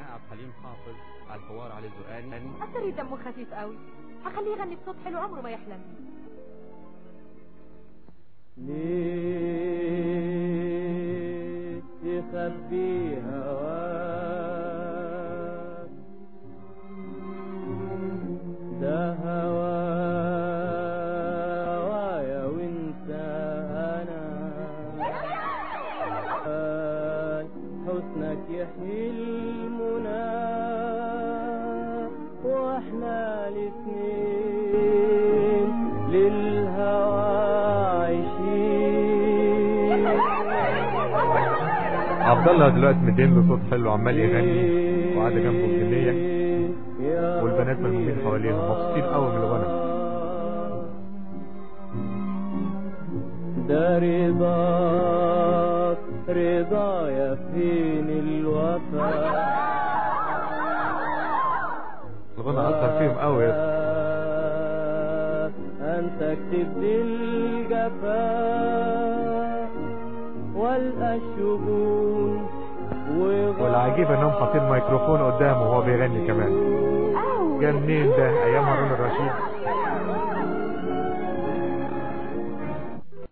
غناء عبد الحليم حافظ الحوار على الزقان السري دمه خفيف قوي هخليه يغني بصوت حلو عمره ما يحلم ليه تخبي هواك ده هوايا وانت انا حسنك يحيي المنى واحنا الاثنين للهوى عايشين عبد الله دلوقتي مدين له صوت حلو عمال يغني وقاعده جنبه الجنيه والبنات ملمومين حواليهم مبسوطين قوي من الغنى ده رضاك رضايا فين الوفا الغنى اثر فيهم قوي يا اسطى. أنت اكتب الجفا والقى الشجون والعجيب انهم حاطين ميكروفون قدامه وهو بيغني كمان أوه جه منين ده ايام هارون الرشيد